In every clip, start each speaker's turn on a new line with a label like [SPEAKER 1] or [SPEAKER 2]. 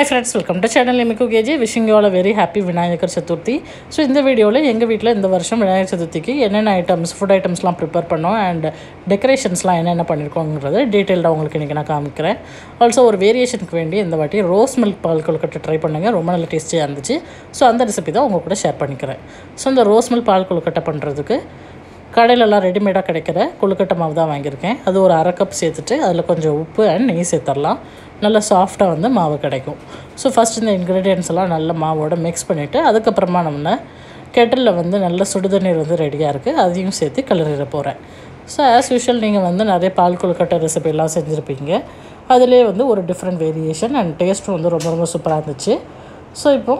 [SPEAKER 1] hi friends welcome to channel எமிக்கு KG wishing you all very happy Vinayagar Chaturthi so இந்த வீடியோவில் எங்கள் வீட்டில் இந்த வருஷம் விநாயகர் சதுர்த்திக்கு என்னென்ன ஐட்டம்ஸ் ஃபுட் ஐட்டம்ஸ்லாம் ப்ரிப்பேர் பண்ணோம் அண்ட் டெக்கரேஷன்ஸ்லாம் என்னென்ன பண்ணியிருக்கோங்கிறத டீட்டெயில்டாக உங்களுக்கு இன்றைக்கி நான் காமிக்கிறேன் ஆல்சோ ஒரு வேரியேஷனுக்கு வேண்டி இந்த வாட்டி ரோஸ் மில்க் பால் கொழுக்கட்டை ட்ரை பண்ணுங்கள் ரொம்ப நல்ல டேஸ்டியாக இருந்துச்சு ஸோ அந்த ரெசிபி தான் உங்கள் கூட ஷேர் பண்ணிக்கிறேன் ஸோ இந்த ரோஸ் மில்க் பால் கொழுக்கட்டை பண்ணுறதுக்கு கடையிலலாம் ரெடிமேடாக கிடைக்கிற கொழுக்கட்டை மாவு தான் வாங்கியிருக்கேன் அது ஒரு அரை கப் சேர்த்துட்டு அதில் கொஞ்சம் உப்பு அண்ட் நெய் சேர்த்துடலாம் நல்லா சாஃப்டாக வந்து மாவு கிடைக்கும் ஸோ ஃபஸ்ட் இந்த இன்க்ரீடியன்ஸ் எல்லாம் நல்ல மாவோட மிக்ஸ் பண்ணிவிட்டு அதுக்கப்புறமா நம்ம கெட்டலில் வந்து நல்ல சுடுதண்ணீர் வந்து ரெடியாக இருக்குது அதையும் சேர்த்து கிளறிட போகிறேன் ஸோ ஆஸ் யூஷுவல் நீங்கள் வந்து நிறைய பால் கொழுக்கட்டை ரெசிபிலாம் செஞ்சுருப்பீங்க அதிலே வந்து ஒரு டிஃப்ரெண்ட் வேரியேஷன் அண்ட் டேஸ்ட்டும் வந்து ரொம்ப ரொம்ப சூப்பராக இருந்துச்சு ஸோ இப்போது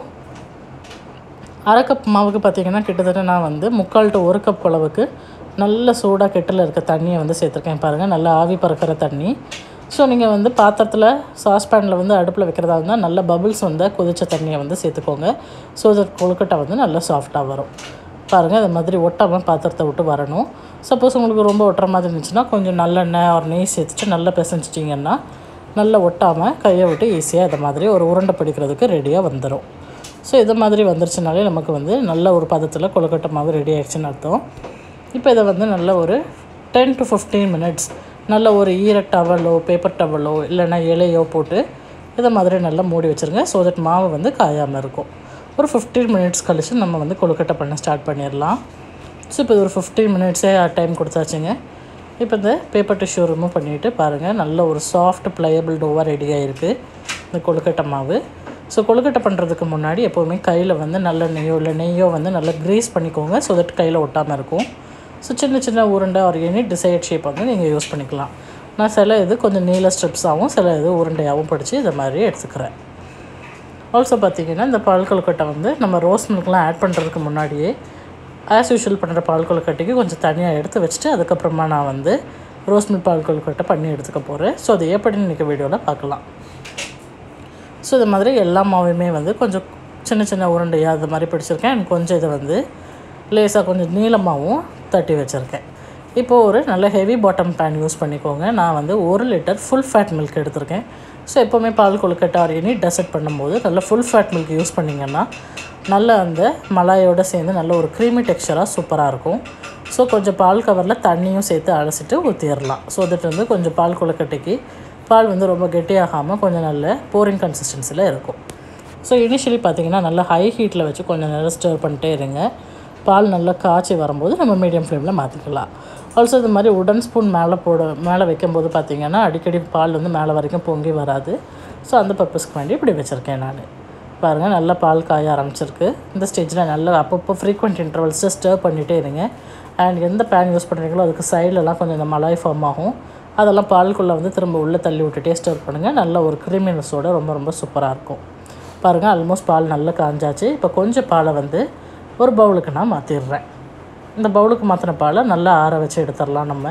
[SPEAKER 1] அரை கப் மாவுக்கு பார்த்தீங்கன்னா கிட்டத்தட்ட நான் வந்து முக்கால் டு ஒரு கப் அளவுக்கு நல்ல சூடாக கெட்டில் இருக்க தண்ணியை வந்து சேர்த்துருக்கேன் பாருங்கள் நல்லா ஆவி பறக்கிற தண்ணி ஸோ நீங்கள் வந்து பாத்திரத்தில் சாஸ்பேனில் வந்து அடுப்பில் வைக்கிறதா இருந்தால் நல்ல பபுள்ஸ் வந்து கொதிச்ச தண்ணியை வந்து சேர்த்துக்கோங்க ஸோ தட் கொழுக்கட்டை வந்து நல்லா சாஃப்டாக வரும் பாருங்கள் இந்த மாதிரி ஒட்டாமல் பாத்திரத்தை விட்டு வரணும் சப்போஸ் உங்களுக்கு ரொம்ப ஒட்டுற மாதிரி இருந்துச்சுன்னா கொஞ்சம் நல்லெண்ணெய் ஒரு நெய் சேர்த்துட்டு நல்லா பிசைஞ்சிட்டிங்கன்னா நல்லா ஒட்டாமல் கையை விட்டு ஈஸியாக இந்த மாதிரி ஒரு உருண்டை பிடிக்கிறதுக்கு ரெடியாக வந்துடும் ஸோ இது மாதிரி வந்துருச்சுனாலே நமக்கு வந்து நல்ல ஒரு பதத்தில் கொழுக்கட்டை மாவு ரெடி ஆயிடுச்சுன்னு அர்த்தம் இப்போ இதை வந்து நல்ல ஒரு டென் டு ஃபிஃப்டீன் மினிட்ஸ் நல்ல ஒரு ஈர டவலோ பேப்பர் டவலோ இல்லைன்னா இலையோ போட்டு இதை மாதிரி நல்லா மூடி வச்சுருங்க ஸோ தட் மாவு வந்து காயாமல் இருக்கும் ஒரு ஃபிஃப்டீன் மினிட்ஸ் கழிச்சு நம்ம வந்து கொழுக்கட்டை பண்ண ஸ்டார்ட் பண்ணிடலாம் ஸோ இப்போ இது ஒரு ஃபிஃப்டீன் மினிட்ஸே டைம் கொடுத்தாச்சுங்க இப்போ இந்த பேப்பர் டிஷ்யூ ரிமூவ் பண்ணிவிட்டு பாருங்கள் நல்ல ஒரு சாஃப்ட் ப்ளையபிள் டோவாக ரெடி ஆகிருக்கு இந்த கொழுக்கட்டை மாவு ஸோ கொழுக்கட்டை பண்ணுறதுக்கு முன்னாடி எப்போவுமே கையில் வந்து நல்ல நெய்யோ இல்லை நெய்யோ வந்து நல்லா க்ரீஸ் பண்ணிக்கோங்க ஸோ தட் கையில் ஒட்டாமல் இருக்கும் ஸோ சின்ன சின்ன உருண்டை ஒரு எனி டிசைட் ஷேப் வந்து நீங்கள் யூஸ் பண்ணிக்கலாம் நான் சில இது கொஞ்சம் நீல ஸ்ட்ரிப்ஸாகவும் சில இது உருண்டையாகவும் படித்து இதை மாதிரி எடுத்துக்கிறேன் ஆல்சோ பார்த்திங்கன்னா இந்த பால் கொழுக்கட்டை வந்து நம்ம ரோஸ் மில்க்லாம் ஆட் பண்ணுறதுக்கு முன்னாடியே ஆஸ் யூஷுவல் பண்ணுற பால் கொழுக்கட்டைக்கு கொஞ்சம் தனியாக எடுத்து வச்சுட்டு அதுக்கப்புறமா நான் வந்து ரோஸ் மில்க் பால் கொழுக்கட்டை பண்ணி எடுத்துக்க போகிறேன் ஸோ அது எப்படின்னு இன்றைக்கி வீடியோவில் பார்க்கலாம் ஸோ இது மாதிரி எல்லா மாவையுமே வந்து கொஞ்சம் சின்ன சின்ன உருண்டையாக அது மாதிரி பிடிச்சிருக்கேன் எனக்கு கொஞ்சம் இதை வந்து லேசாக கொஞ்சம் நீளமாகவும் தட்டி வச்சுருக்கேன் இப்போது ஒரு நல்ல ஹெவி பாட்டம் பேன் யூஸ் பண்ணிக்கோங்க நான் வந்து ஒரு லிட்டர் ஃபுல் ஃபேட் மில்க் எடுத்திருக்கேன் ஸோ எப்போவுமே பால் கொழுக்கட்டை ஆர் எனி டெசர்ட் பண்ணும்போது நல்ல ஃபுல் ஃபேட் மில்க் யூஸ் பண்ணிங்கன்னா நல்ல அந்த மலாயோடு சேர்ந்து நல்ல ஒரு க்ரீமி டெக்ஸ்சராக சூப்பராக இருக்கும் ஸோ கொஞ்சம் பால் கவரில் தண்ணியும் சேர்த்து அலசிட்டு ஊற்றிடலாம் ஸோ தட் வந்து கொஞ்சம் பால் கொழுக்கட்டைக்கு பால் வந்து ரொம்ப கெட்டியாகாமல் கொஞ்சம் நல்ல போரிங் கன்சிஸ்டன்சியில் இருக்கும் ஸோ இனிஷியலி பார்த்தீங்கன்னா நல்லா ஹை ஹீட்டில் வச்சு கொஞ்சம் நேரம் ஸ்டர் பண்ணிட்டே இருங்க பால் நல்லா காய்ச்சி வரும்போது நம்ம மீடியம் ஃப்ளேமில் மாற்றிக்கலாம் ஆல்சோ இது மாதிரி உடன் ஸ்பூன் மேலே போட மேலே வைக்கும்போது பார்த்திங்கன்னா அடிக்கடி பால் வந்து மேலே வரைக்கும் பொங்கி வராது ஸோ அந்த பர்பஸ்க்கு வேண்டி இப்படி வச்சுருக்கேன் நான் பாருங்கள் நல்லா பால் காய ஆரம்பிச்சிருக்கு இந்த ஸ்டேஜில் நல்லா அப்பப்போ ஃப்ரீக்வெண்ட் இன்டர்வல்ஸை ஸ்டர் பண்ணிகிட்டே இருங்க அண்ட் எந்த பேன் யூஸ் பண்ணுறீங்களோ அதுக்கு சைட்லலாம் கொஞ்சம் இந்த மலாய் ஃபார்ம் ஆகும் அதெல்லாம் பாலுக்குள்ளே வந்து திரும்ப உள்ளே தள்ளி விட்டுட்டே ஸ்டர் பண்ணுங்கள் நல்ல ஒரு கிரிமினஸோட ரொம்ப ரொம்ப சூப்பராக இருக்கும் பாருங்கள் ஆல்மோஸ்ட் பால் நல்லா காஞ்சாச்சு இப்போ கொஞ்சம் பாலை வந்து ஒரு பவுலுக்கு நான் மாற்றிடுறேன் இந்த பவுலுக்கு மாற்றின பாலை நல்லா ஆற வச்சு எடுத்துடலாம் நம்ம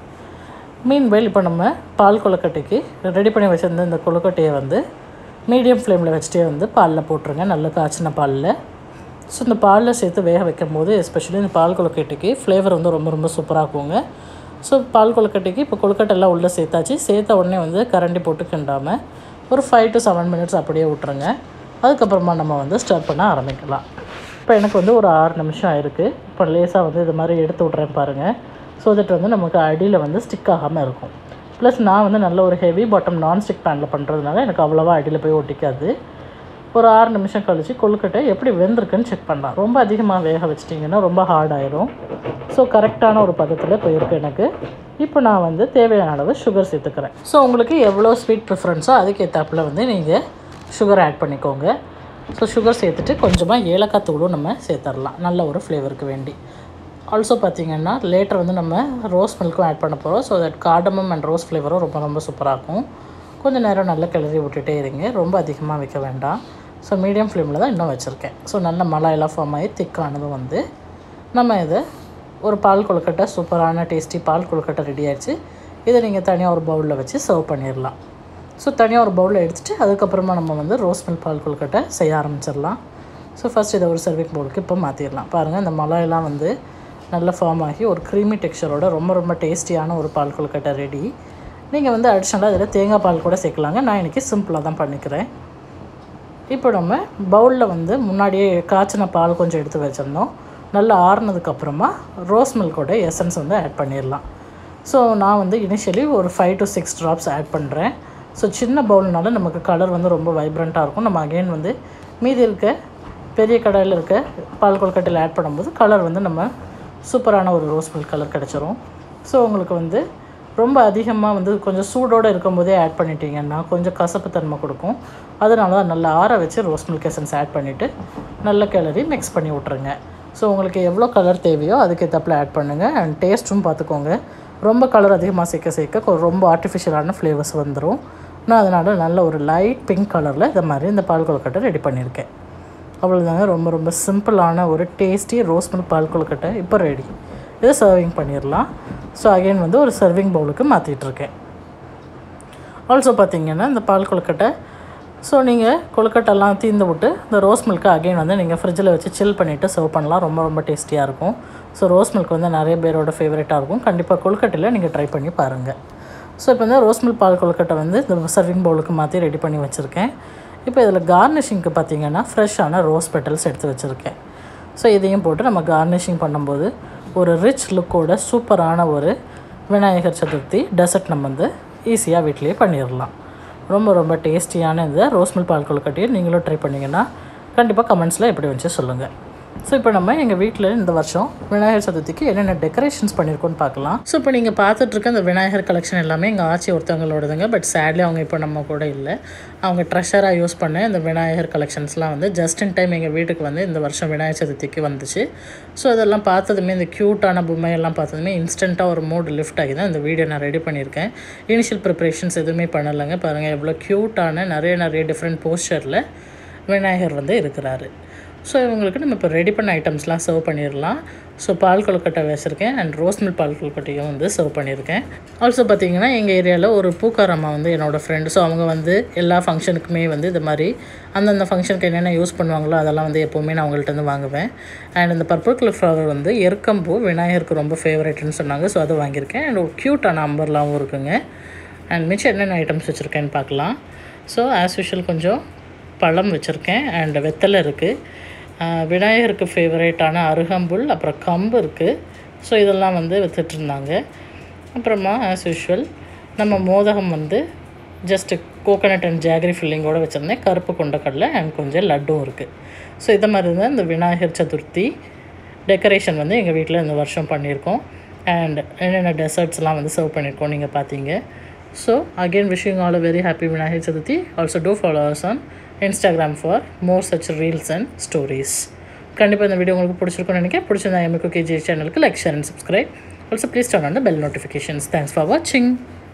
[SPEAKER 1] மீன் வெயில் இப்போ நம்ம பால் கொழுக்கட்டைக்கு ரெடி பண்ணி வச்சுருந்த இந்த கொழுக்கட்டையை வந்து மீடியம் ஃப்ளேமில் வச்சுட்டே வந்து பாலில் போட்டுருங்க நல்லா காய்ச்சின பாலில் ஸோ இந்த பாலில் சேர்த்து வேக வைக்கும் போது எஸ்பெஷலி இந்த பால் கொழுக்கட்டைக்கு ஃப்ளேவர் வந்து ரொம்ப ரொம்ப சூப்பராக இருக்குங்க ஸோ பால் கொழுக்கட்டைக்கு இப்போ கொழுக்கட்டெல்லாம் உள்ளே சேர்த்தாச்சு சேர்த்த உடனே வந்து கரண்டி போட்டு கிண்டாமல் ஒரு ஃபைவ் டு செவன் மினிட்ஸ் அப்படியே விட்ருங்க அதுக்கப்புறமா நம்ம வந்து ஸ்டார்ட் பண்ண ஆரம்பிக்கலாம் இப்போ எனக்கு வந்து ஒரு ஆறு நிமிஷம் ஆயிருக்கு இப்போ லேசாக வந்து இது மாதிரி எடுத்து விட்றேன் பாருங்கள் ஸோ தட் வந்து நமக்கு அடியில் வந்து ஸ்டிக் ஆகாமல் இருக்கும் ப்ளஸ் நான் வந்து நல்ல ஒரு ஹெவி பாட்டம் நான்ஸ்டிக் பேனில் பண்ணுறதுனால எனக்கு அவ்வளோவா அடியில் போய் ஒட்டிக்காது ஒரு ஆறு நிமிஷம் கழித்து கொழுக்கட்டை எப்படி வெந்திருக்குன்னு செக் பண்ணலாம் ரொம்ப அதிகமாக வேக வச்சிட்டிங்கன்னா ரொம்ப ஹார்ட் ஆயிரும் ஸோ கரெக்டான ஒரு பதத்தில் போயிருக்கு எனக்கு இப்போ நான் வந்து தேவையான அளவு சுகர் சேர்த்துக்கிறேன் ஸோ உங்களுக்கு எவ்வளோ ஸ்வீட் ப்ரிஃபரன்ஸோ அதுக்கேற்றாப்புல வந்து நீங்கள் சுகர் ஆட் பண்ணிக்கோங்க ஸோ சுகர் சேர்த்துட்டு கொஞ்சமாக ஏலக்காய் தூளும் நம்ம சேர்த்துடலாம் நல்ல ஒரு ஃப்ளேவருக்கு வேண்டி ஆல்சோ பார்த்திங்கன்னா லேட்டர் வந்து நம்ம ரோஸ் மில்க்கும் ஆட் பண்ண போகிறோம் so that cardamom and rose ஃப்ளேவரும் ரொம்ப ரொம்ப சூப்பராக இருக்கும் கொஞ்சம் நேரம் நல்லா கிளறி விட்டுட்டே இருங்க ரொம்ப அதிகமாக வைக்க வேண்டாம் ஸோ மீடியம் ஃப்ளேமில் தான் இன்னும் வச்சுருக்கேன் ஸோ நல்ல மலாயெல்லாம் ஃபார்ம் ஆகி திக்கானதும் வந்து நம்ம இதை ஒரு பால் கொழுக்கட்டை சூப்பரான டேஸ்டி பால் கொழுக்கட்டை ரெடி ஆயிடுச்சு இதை நீங்கள் தனியாக ஒரு பவுலில் வச்சு சர்வ் பண்ணிடலாம் ஸோ தனியாக ஒரு பவுலில் எடுத்துகிட்டு அதுக்கப்புறமா நம்ம வந்து ரோஸ் மில்க் பால் கொழுக்கட்டை செய்ய ஆரம்பிச்சிடலாம் ஸோ ஃபஸ்ட் இதை ஒரு சர்விங் பவுலுக்கு இப்போ மாற்றிடலாம் பாருங்கள் இந்த மலாயெல்லாம் வந்து நல்ல ஃபார்ம் ஆகி ஒரு க்ரீமி டெக்ஸ்சரோட ரொம்ப ரொம்ப டேஸ்டியான ஒரு பால் கொழுக்கட்டை ரெடி நீங்கள் வந்து அடிஷ்னலாக இதில் தேங்காய் பால் கூட சேர்க்கலாங்க நான் இன்றைக்கி சிம்பிளாக தான் பண்ணிக்கிறேன் இப்போ நம்ம பவுலில் வந்து முன்னாடியே காய்ச்சின பால் கொஞ்சம் எடுத்து வச்சுருந்தோம் நல்லா ஆறுனதுக்கப்புறமா ரோஸ் மில்கோட எசன்ஸ் வந்து ஆட் பண்ணிடலாம் ஸோ நான் வந்து இனிஷியலி ஒரு five to six drops add பண்ணுறேன் ஸோ சின்ன பவுல்னால நமக்கு கலர் வந்து ரொம்ப வைப்ரண்ட்டாக இருக்கும் நம்ம அகெயின் வந்து மீதி இருக்க பெரிய கடாயில் இருக்க பால் கொல்கட்டையில் ஆட் பண்ணும்போது கலர் வந்து நம்ம சூப்பரான ஒரு ரோஸ் மில்க் கலர் கிடச்சிரும் ஸோ உங்களுக்கு வந்து ரொம்ப அதிகமாக வந்து கொஞ்சம் சூடோடு இருக்கும்போதே ஆட் பண்ணிட்டீங்கன்னா கொஞ்சம் கசப்பு தன்மை கொடுக்கும் அதனால தான் நல்லா ஆற வச்சு ரோஸ் மில்க் எசன்ஸ் ஆட் பண்ணிவிட்டு நல்ல கிளறி மிக்ஸ் பண்ணி விட்ருங்க ஸோ உங்களுக்கு எவ்வளோ கலர் தேவையோ அதுக்கு ஏற்றப்பில் ஆட் பண்ணுங்கள் அண்ட் டேஸ்ட்டும் பார்த்துக்கோங்க ரொம்ப கலர் அதிகமாக சேர்க்க சேர்க்க கொ- ரொம்ப ஆர்டிஃபிஷியலான ஃப்ளேவர்ஸ் வந்துடும் நான் அதனால் நல்ல ஒரு லைட் பிங்க் கலரில் இந்த மாதிரி இந்த பால் கொழுக்கட்டை ரெடி பண்ணியிருக்கேன் அவ்வளோதாங்க ரொம்ப ரொம்ப சிம்பிளான ஒரு டேஸ்டி ரோஸ் மில்க் பால் கொழுக்கட்டை இப்போ ரெடி இதை சர்விங் பண்ணிடலாம் ஸோ அகைன் வந்து ஒரு சர்விங் பவுலுக்கு மாற்றிட்டு இருக்கேன் ஆல்சோ பார்த்தீங்கன்னா இந்த பால் கொழுக்கட்டை ஸோ நீங்கள் கொழுக்கட்டெல்லாம் தீர்ந்து விட்டு இந்த ரோஸ் மில்க்கை அகைன் வந்து நீங்கள் ஃப்ரிட்ஜில் வச்சு சில் பண்ணிவிட்டு சர்வ் பண்ணலாம் ரொம்ப ரொம்ப டேஸ்டியாக இருக்கும் ஸோ ரோஸ் மில்க் வந்து நிறைய பேரோட ஃபேவரட்டாக இருக்கும் கண்டிப்பாக கொழுக்கட்டையில் நீங்கள் ட்ரை பண்ணி பாருங்கள் ஸோ இப்போ வந்து ரோஸ் மில்க் பால் கொழுக்கட்டை வந்து இந்த சர்விங் பவுலுக்கு மாற்றி ரெடி பண்ணி வச்சுருக்கேன் இப்போ இதில் கார்னிஷிங்க்கு பார்த்தீங்கன்னா ஃப்ரெஷ்ஷான ரோஸ் பெட்டல்ஸ் எடுத்து வச்சுருக்கேன் ஸோ இதையும் போட்டு நம்ம கார்னிஷிங் பண்ணும்போது ஒரு ரிச் லுக்கோட சூப்பரான ஒரு விநாயகர் சதுர்த்தி டெசர்ட் நம்ம வந்து ஈஸியாக வீட்டிலேயே பண்ணிடலாம் ரொம்ப ரொம்ப டேஸ்டியான இந்த ரோஸ் மில்க் பால் கொழுக்கட்டையை நீங்களும் ட்ரை பண்ணிங்கன்னா கண்டிப்பாக கமெண்ட்ஸில் எப்படி வந்துச்சு சொல்லுங்கள் ஸோ இப்போ நம்ம எங்கள் வீட்டில் இந்த வருஷம் விநாயகர் சதுர்த்திக்கு என்னென்ன டெக்கரேஷன்ஸ் பண்ணியிருக்கோன்னு பார்க்கலாம் ஸோ இப்போ நீங்கள் பார்த்துட்ருக்க இந்த விநாயகர் கலெக்ஷன் எல்லாமே எங்கள் ஆச்சி ஒருத்தவங்களோடதுங்க பட் சேட்லி அவங்க இப்போ நம்ம கூட இல்லை அவங்க ட்ரெஷராக யூஸ் பண்ண இந்த விநாயகர் கலெக்ஷன்ஸ்லாம் வந்து ஜஸ்ட் இன் டைம் எங்கள் வீட்டுக்கு வந்து இந்த வருஷம் விநாயகர் சதுர்த்திக்கு வந்துச்சு ஸோ அதெல்லாம் பார்த்ததுமே இந்த க்யூட்டான பொம்மையெல்லாம் பார்த்ததுமே இன்ஸ்டண்ட்டாக ஒரு மூட் லிஃப்ட் ஆகி தான் இந்த வீடியோ நான் ரெடி பண்ணியிருக்கேன் இனிஷியல் ப்ரிப்ரேஷன்ஸ் எதுவுமே பண்ணலைங்க பாருங்கள் எவ்வளோ க்யூட்டான நிறைய நிறைய டிஃப்ரெண்ட் போஸ்டரில் விநாயகர் வந்து இருக்கிறாரு ஸோ இவங்களுக்கு நம்ம இப்போ ரெடி பண்ண ஐட்டம்ஸ்லாம் சர்வ் பண்ணிடலாம் ஸோ பால் கொழுக்கட்டை வச்சுருக்கேன் அண்ட் ரோஸ் மில்க் பால் கொழுக்கட்டையும் வந்து சர்வ் பண்ணியிருக்கேன் ஆல்சோ பார்த்தீங்கன்னா எங்கள் ஏரியாவில் ஒரு பூக்காரம்மா வந்து என்னோடய ஃப்ரெண்டு ஸோ அவங்க வந்து எல்லா ஃபங்க்ஷனுக்குமே வந்து இது மாதிரி அந்தந்த ஃபங்க்ஷனுக்கு என்னென்ன யூஸ் பண்ணுவாங்களோ அதெல்லாம் வந்து எப்போவுமே நான் அவங்கள்ட்ட இருந்து வாங்குவேன் அண்ட் இந்த பர்பிள் கலர் ஃப்ளவர் வந்து எருக்கம்பூ விநாயகருக்கு ரொம்ப ஃபேவரட்னு சொன்னாங்க ஸோ அதை வாங்கியிருக்கேன் அண்ட் ஒரு க்யூட்டான அம்பர்லாவும் இருக்குங்க அண்ட் மிச்சம் என்னென்ன ஐட்டம்ஸ் வச்சுருக்கேன்னு பார்க்கலாம் ஸோ ஆஸ் யூஷுவல் கொஞ்சம் பழம் வச்சுருக்கேன் அண்ட் வெத்தலை இருக்குது விநாயகருக்கு ஃபேவரேட்டான அருகம்புல் அப்புறம் கம்பு இருக்குது ஸோ இதெல்லாம் வந்து வித்துட்ருந்தாங்க அப்புறமா ஆஸ் யூஷுவல் நம்ம மோதகம் வந்து ஜஸ்ட்டு கோகனட் அண்ட் ஜாகரி ஃபில்லிங்கோடு வச்சுருந்தேன் கருப்பு கொண்டக்கடலை அண்ட் கொஞ்சம் லட்டும் இருக்குது ஸோ இதை மாதிரி தான் இந்த விநாயகர் சதுர்த்தி டெக்கரேஷன் வந்து எங்கள் வீட்டில் இந்த வருஷம் பண்ணியிருக்கோம் அண்ட் என்னென்ன டெசர்ட்ஸ்லாம் வந்து சர்வ் பண்ணியிருக்கோம் நீங்கள் பார்த்தீங்க so again wishing all a very happy Vinayagar Chaturthi also do followers on Instagram for more such reels and stories கண்டிப்பாக இந்த வீடியோ உங்களுக்கு பிடிச்சிருக்கும்னு நினைக்கிறேன் பிடிச்சிருந்தா எம்க்கு கேஜி சேனலுக்கு like share and subscribe also please turn on the bell notifications thanks for வாட்சிங்